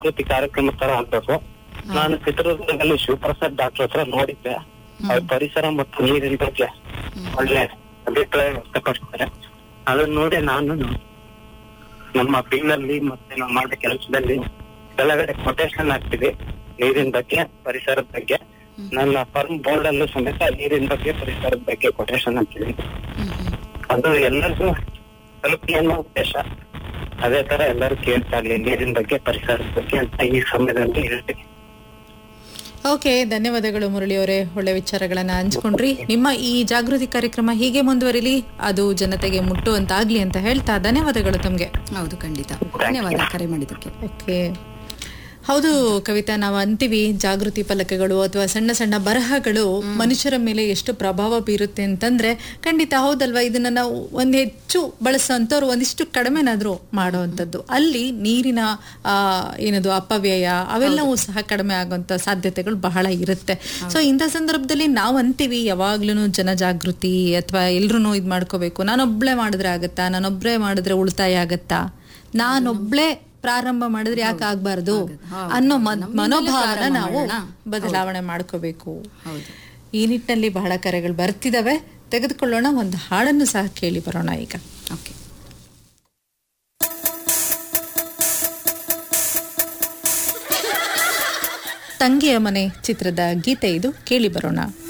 ಜಾಗೃತಿ ಕಾರ್ಯಕ್ರಮ ತರ ಆಗ್ಬೇಕು ನಾನು ಚಿತ್ರದುರ್ಗದಲ್ಲಿ ಶಿವಪ್ರಸಾದ್ ಡಾಕ್ಟರ್ ಹತ್ರ ನೋಡಿದ್ದೆ ಅವ್ರ ಪರಿಸರ ಮತ್ತು ನೀರಿನ ಬಗ್ಗೆ ಒಳ್ಳೆ ಅಭಿಪ್ರಾಯ ವ್ಯಕ್ತಪಡಿಸ್ತಾರೆ ಅದನ್ನ ನೋಡಿ ನಾನು ನಮ್ಮ ಬಿಲ್ನಲ್ಲಿ ಮತ್ತೆ ನಾವು ಮಾಡೋ ಕೆಲಸದಲ್ಲಿ ಕೆಳಗಡೆ ಕೊಟೇಶನ್ ಹಾಕ್ತಿವಿ ನೀರಿನ ಬಗ್ಗೆ ಪರಿಸರದ ಬಗ್ಗೆ ನನ್ನ ಫರ್ಮ್ ಬೋರ್ಡ್ ಅಲ್ಲೂ ಸಮೇತ ನೀರಿನ ಬಗ್ಗೆ ಪರಿಸರದ ಬಗ್ಗೆ ಕೊಟೇಶನ್ ಹಾಕ್ತಿವಿ ಅದು ಎಲ್ಲರಿಗೂ ತಲುಪಲಿ ಅನ್ನೋ ಉದ್ದೇಶ ಅದೇ ತರ ಎಲ್ಲರೂ ಕೇಳ್ತಾ ಇರ್ಲಿ ನೀರಿನ ಬಗ್ಗೆ ಪರಿಸರದ ಬಗ್ಗೆ ಅಂತ ಈ ಸಮಯದಲ್ಲಿ ಹೇಳ್ತೀನಿ ಓಕೆ ಧನ್ಯವಾದಗಳು ಮುರಳಿ ಅವರೇ ಒಳ್ಳೆ ವಿಚಾರಗಳನ್ನ ಹಂಚ್ಕೊಂಡ್ರಿ ನಿಮ್ಮ ಈ ಜಾಗೃತಿ ಕಾರ್ಯಕ್ರಮ ಹೀಗೆ ಮುಂದುವರಿಲಿ ಅದು ಜನತೆಗೆ ಮುಟ್ಟುವಂತಾಗ್ಲಿ ಅಂತ ಹೇಳ್ತಾ ಧನ್ಯವಾದಗಳು ತಮ್ಗೆ ಹೌದು ಖಂಡಿತ ಧನ್ಯವಾದ ಕರೆ ಮಾಡಿದ್ದಕ್ಕೆ ಓಕೆ ಹೌದು ಕವಿತಾ ನಾವು ಅಂತೀವಿ ಜಾಗೃತಿ ಫಲಕಗಳು ಅಥವಾ ಸಣ್ಣ ಸಣ್ಣ ಬರಹಗಳು ಮನುಷ್ಯರ ಮೇಲೆ ಎಷ್ಟು ಪ್ರಭಾವ ಬೀರುತ್ತೆ ಅಂತಂದ್ರೆ ಖಂಡಿತ ಹೌದಲ್ವಾ ಇದನ್ನ ನಾವು ಒಂದ್ ಹೆಚ್ಚು ಬಳಸೋಂಥವ್ರು ಒಂದಿಷ್ಟು ಕಡಿಮೆನಾದ್ರೂ ಮಾಡುವಂಥದ್ದು ಅಲ್ಲಿ ನೀರಿನ ಆ ಏನದು ಅಪವ್ಯಯ ಅವೆಲ್ಲವೂ ಸಹ ಕಡಿಮೆ ಆಗುವಂತ ಸಾಧ್ಯತೆಗಳು ಬಹಳ ಇರುತ್ತೆ ಸೊ ಇಂಥ ಸಂದರ್ಭದಲ್ಲಿ ನಾವು ಅಂತೀವಿ ಯಾವಾಗ್ಲೂ ಜನಜಾಗೃತಿ ಅಥವಾ ಎಲ್ರು ಇದ್ ಮಾಡ್ಕೋಬೇಕು ನಾನೊಬ್ಳೆ ಮಾಡಿದ್ರೆ ಆಗತ್ತಾ ನಾನೊಬ್ಳೆ ಮಾಡಿದ್ರೆ ಉಳಿತಾಯ ಆಗತ್ತಾ ನಾನೊಬ್ಳೆ ಪ್ರಾರಂಭ ಮಾಡಿದ್ರೆ ಯಾಕೆ ಆಗ್ಬಾರ್ದು ಅನ್ನೋ ಮನ್- ಮನೋಭಾವನ ನಾವು ಬದಲಾವಣೆ ಮಾಡ್ಕೋಬೇಕು ಹೌದು ಈ ನಿಟ್ಟಿನಲ್ಲಿ ಬಹಳ ಕರೆಗಳು ಬರ್ತಿದಾವೆ ತೆಗೆದುಕೊಳ್ಳೋಣ ಒಂದು ಹಾಡನ್ನು ಸಹ ಕೇಳಿ ಬರೋಣ ಈಗ ಓಕೆ ತಂಗಿಯ ಮನೆ ಚಿತ್ರದ ಗೀತೆ ಇದು ಕೇಳಿ ಬರೋಣ